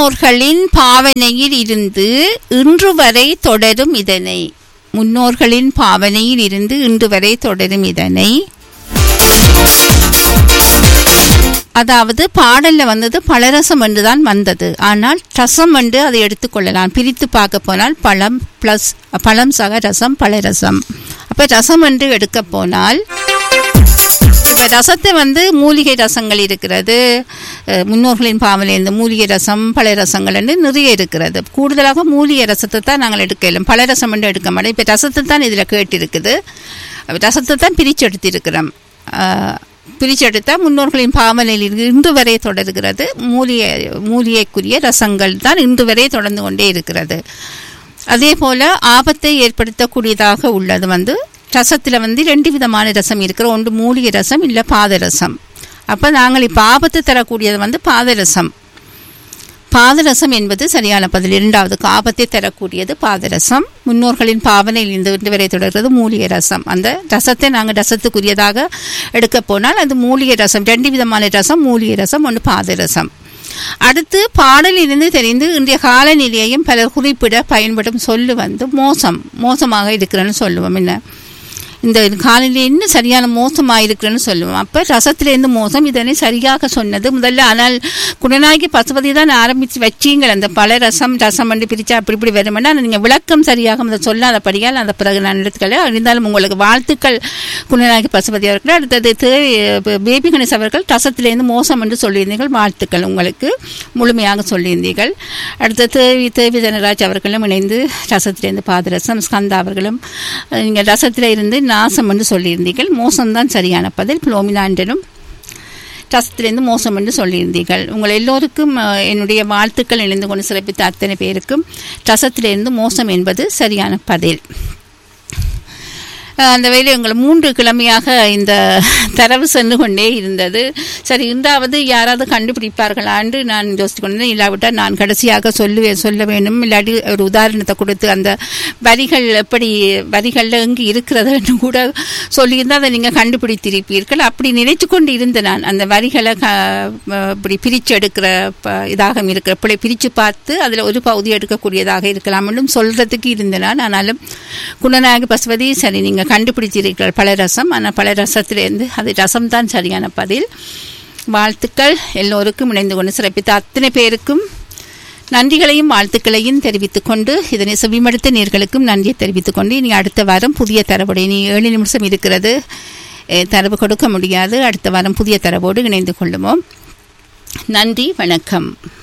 முன்னோர்களின் பாவனையில் இருந்து இன்று வரை தொடரும் இதனை முன்னோர்களின் பாவனையில் இருந்து இன்று வரை தொடரும் இதனை அதாவது பாடல்ல வந்தது பலரசம் என்றுதான் வந்தது ஆனால் ரசம் என்று அதை எடுத்துக்கொள்ளலாம் பிரித்து பார்க்க போனால் பழம் பிளஸ் பழம் சக ரசம் பலரசம் அப்ப ரசம் என்று எடுக்க போனால் இப்ப ரசத்தை வந்து மூலிகை ரசங்கள் இருக்கிறது அஹ், முன்னோர்களின் பாவனை இந்த மூலிகை ரசம் பல ரசங்கள் என்று நிறைய இருக்கிறது கூடுதலாக மூலிகை ரசத்தை தான் நாங்கள் எடுக்கலாம் பல ரசம் என்று எடுக்க மாட்டோம் இப்போ ரசத்தை தான் இதில் கேட்டிருக்குது அப்ப ரசத்தை தான் பிரித்து எடுத்திருக்கிறோம் அஹ், பிரித்து எடுத்தால் முன்னோர்களின் பாவனையில் இருந்து இன்று வரை தொடர்கிறது மூலிகை மூலிகைக்குரிய ரசங்கள் தான் இன்று வரை தொடர்ந்து கொண்டே இருக்கிறது அதே போல ஆபத்தை ஏற்படுத்தக்கூடியதாக உள்ளது வந்து ரசத்தில் வந்து ரெண்டு விதமான ரசம் இருக்கிற ஒன்று மூலிகை ரசம் இல்லை பாதரசம் அப்போ நாங்கள் இப்போ ஆபத்து தரக்கூடியது வந்து பாதரசம் பாதரசம் என்பது சரியான பதில் இரண்டாவதுக்கு ஆபத்தை தரக்கூடியது பாதரசம் முன்னோர்களின் பாவனையில் இருந்து இன்று வரை தொடர்கிறது மூலிகை ரசம் அந்த ரசத்தை நாங்கள் ரசத்துக்குரியதாக எடுக்க போனால் அது மூலிகை ரசம் ரெண்டு விதமான ரசம் மூலிகை ரசம் ஒன்று பாதரசம் அடுத்து பாடலிலிருந்து தெரிந்து இன்றைய காலநிலையையும் பலர் குறிப்பிட பயன்படும் சொல்லு வந்து மோசம் மோசமாக இருக்கிறேன்னு சொல்லுவோம் என்ன இந்த காலநிலை இன்னும் சரியான மோசமாக இருக்கிறேன்னு சொல்லுவோம் அப்போ ரசத்திலேருந்து மோசம் இதனை சரியாக சொன்னது முதல்ல ஆனால் குணநாயகி பசுபதி தான் ஆரம்பித்து வச்சீங்கள் அந்த பல ரசம் ரசம் வந்து பிரிச்சா அப்படி இப்படி வருமென்னா நீங்கள் விளக்கம் சரியாக அந்த சொல்லாதபடியால் அந்த பிறகு நான் எடுத்துக்கல இருந்தாலும் உங்களுக்கு வாழ்த்துக்கள் குணநாயகி பசுபதி அவர்கள் அடுத்தது தே- பேபி கணேஷ் அவர்கள் ரசத்திலேருந்து மோசம் என்று சொல்லியிருந்தீர்கள் வாழ்த்துக்கள் உங்களுக்கு முழுமையாக சொல்லியிருந்தீர்கள் அடுத்து தேவி தேவி தனராஜ் அவர்களும் இணைந்து ரசத்திலேருந்து பாதரசம் ஸ்கந்தா அவர்களும் நீங்கள் ரசத்தில் இருந்து நாசம் என்று சொல்லியிருந்தீர்கள் மோசம்தான் சரியான பதில் புலோமினாண்டனும் ரசத்திலிருந்து மோசம் என்று சொல்லியிருந்தீர்கள் உங்கள் எல்லோருக்கும் அஹ், என்னுடைய வாழ்த்துக்கள் இணைந்து கொண்டு சிறப்பித்த அத்தனை பேருக்கும் ரசத்திலிருந்து மோசம் என்பது சரியான பதில் அஹ், அந்த வேலை உங்களை மூன்று கிழமையாக இந்த தரவு சென்று கொண்டே இருந்தது சரி இன்றாவது யாராவது கண்டுபிடிப்பார்களான்னு நான் யோசித்து கொண்டேன் இல்லாவிட்டால் நான் கடைசியாக சொல்லுவேன் சொல்ல வேண்டும் இல்லாட்டி ஒரு உதாரணத்தை கொடுத்து அந்த வரிகள் எப்படி வரிகளில் எங்கு இருக்கிறதுன்னு கூட சொல்லியிருந்தால் அதை நீங்கள் கண்டுபிடித்திருப்பீர்கள் அப்படி நினைத்து கொண்டு இருந்தேன் நான் அந்த வரிகளை க இப்படி பிரித்து எடுக்கிற ப- இதாக இருக்கிற பிள்ளை பிரித்து பார்த்து அதில் ஒரு பகுதி எடுக்கக்கூடியதாக இருக்கலாம் என்றும் சொல்கிறதுக்கு இருந்தேன் நான் ஆனாலும் குணநாயக பசுபதி சரி நீங்கள் கண்டுபிடித்தீர்கள் பல ரசம் ஆனால் பல ரசத்திலேருந்து அது ரசம் தான் சரியான பதில் வாழ்த்துக்கள் எல்லோருக்கும் இணைந்து கொண்டு சிறப்பித்த அத்தனை பேருக்கும் நன்றிகளையும் வாழ்த்துக்களையும் தெரிவித்துக் கொண்டு இதனை செவிமடுத்த நேர்களுக்கும் நன்றியை தெரிவித்துக் கொண்டு இனி அடுத்த வாரம் புதிய தரவுடைய இனி ஏழு நிமிஷம் இருக்கிறது அஹ், தரவு கொடுக்க முடியாது அடுத்த வாரம் புதிய தரவோடு இணைந்து கொள்ளுவோம் நன்றி வணக்கம்